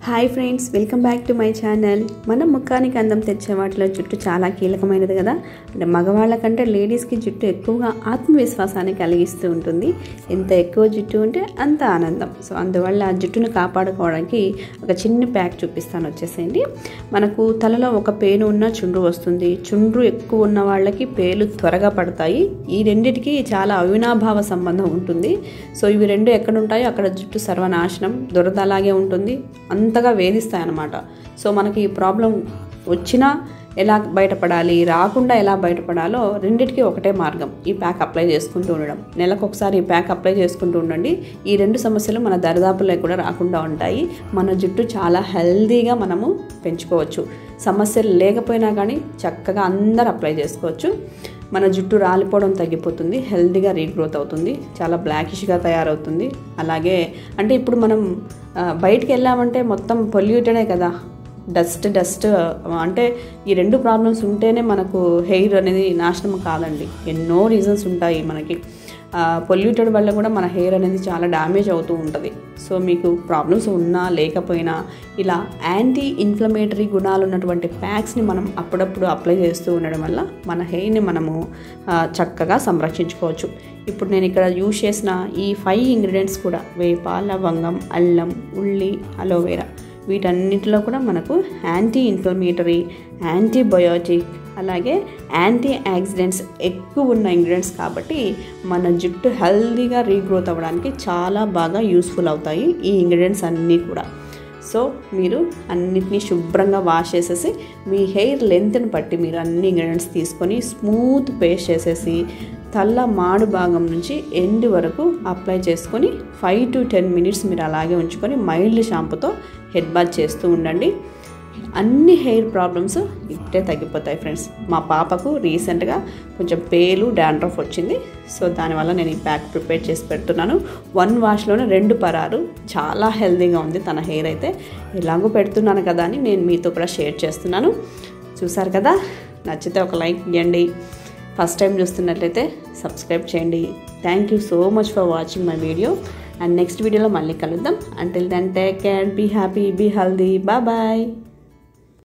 hi friends welcome back to my channel మనం ముఖానికి అందం తెచ్చే వాటిలో జుట్టు చాలా కీలకమైనది కదా అంటే మగవాళ్ళ కంటే లేడీస్కి జుట్టు ఎక్కువగా ఆత్మవిశ్వాసాన్ని కలిగిస్తూ ఉంటుంది ఎంత ఎక్కువ జుట్టు ఉంటే అంత ఆనందం సో అందువల్ల ఆ జుట్టును కాపాడుకోవడానికి ఒక చిన్న ప్యాక్ చూపిస్తాను వచ్చేసేయండి మనకు తలలో ఒక పేను ఉన్న చుండ్రు వస్తుంది చుండ్రు ఎక్కువ ఉన్న వాళ్ళకి పేలు త్వరగా పడతాయి ఈ రెండిటికి చాలా అవినాభావ సంబంధం ఉంటుంది సో ఇవి రెండు ఎక్కడ ఉంటాయో అక్కడ జుట్టు సర్వనాశనం దురద అలాగే ఉంటుంది అంతగా వేధిస్తాయి అన్నమాట సో మనకి ఈ ప్రాబ్లం వచ్చినా ఎలా బయటపడాలి రాకుండా ఎలా బయటపడాలో రెండిటికి ఒకటే మార్గం ఈ ప్యాక్ అప్లై చేసుకుంటూ ఉండడం నెలకు ఒకసారి ఈ ప్యాక్ అప్లై చేసుకుంటూ ఉండండి ఈ రెండు సమస్యలు మన దరిదాపుల్లో కూడా రాకుండా ఉంటాయి మన జుట్టు చాలా హెల్దీగా మనము పెంచుకోవచ్చు సమస్యలు లేకపోయినా కానీ చక్కగా అందరు అప్లై చేసుకోవచ్చు మన జుట్టు రాలిపోవడం తగ్గిపోతుంది హెల్దీగా రీగ్రోత్ అవుతుంది చాలా బ్లాకిష్గా తయారవుతుంది అలాగే అంటే ఇప్పుడు మనం ఆ, బయటికి వెళ్ళామంటే మొత్తం పొల్యూటెడే కదా డస్ట్ డస్ట్ అంటే ఈ రెండు ప్రాబ్లమ్స్ ఉంటేనే మనకు హెయిర్ అనేది నాశనం కాదండి ఎన్నో రీజన్స్ ఉంటాయి మనకి పొల్యూటెడ్ వల్ల కూడా మన హెయిర్ అనేది చాలా డ్యామేజ్ అవుతూ ఉంటుంది సో మీకు ప్రాబ్లమ్స్ ఉన్నా లేకపోయినా ఇలా యాంటీ ఇన్ఫ్లమేటరీ గుణాలు ఉన్నటువంటి ప్యాక్స్ని మనం అప్పుడప్పుడు అప్లై చేస్తూ ఉండడం వల్ల మన హెయిర్ని మనము ఆ, చక్కగా సంరక్షించుకోవచ్చు ఇప్పుడు నేను ఇక్కడ యూజ్ చేసిన ఈ ఫైవ్ ఇంగ్రీడియంట్స్ కూడా వేప లవంగం అల్లం ఉల్లి అలోవెరా వీటన్నిటిలో కూడా మనకు యాంటీ ఇన్ఫ్లమేటరీ యాంటీబయోటిక్ అలాగే యాంటీ యాక్సిడెంట్స్ ఎక్కువ ఉన్న ఇంగ్రీడియంట్స్ కాబట్టి మన జుట్టు హెల్దీగా రీగ్రోత్ అవ్వడానికి చాలా బాగా యూస్ఫుల్ అవుతాయి ఈ ఇంగ్రీడియంట్స్ అన్నీ కూడా సో మీరు అన్నిటినీ శుభ్రంగా వాష్ చేసేసి మీ హెయిర్ లెంత్ని బట్టి మీరు అన్ని ఇంగ్రీడియంట్స్ తీసుకొని స్మూత్ పేస్ట్ చేసేసి తల్ల మాడు భాగం నుంచి ఎండ్ వరకు అప్లై చేసుకొని ఫైవ్ టు టెన్ మినిట్స్ మీరు అలాగే ఉంచుకొని మైల్డ్ షాంపుతో హెడ్ బాత్ చేస్తూ ఉండండి అన్ని హెయిర్ ప్రాబ్లమ్స్ ఇట్టే తగ్గిపోతాయి ఫ్రెండ్స్ మా పాపకు రీసెంట్గా కొంచెం పేలు డాండ్రఫ్ వచ్చింది సో దానివల్ల నేను ఈ ప్యాక్ ప్రిపేర్ చేసి పెడుతున్నాను వన్ వాష్లోనే రెండు పరారు చాలా హెల్తీగా ఉంది తన హెయిర్ అయితే ఎలాగో పెడుతున్నాను కదా అని నేను మీతో కూడా షేర్ చేస్తున్నాను చూసారు కదా నచ్చితే ఒక లైక్ ఇవ్వండి ఫస్ట్ టైం చూస్తున్నట్లయితే సబ్స్క్రైబ్ చేయండి thank you so much for watching my video and next వీడియోలో మళ్ళీ కలుద్దాం until then take care be happy be healthy bye bye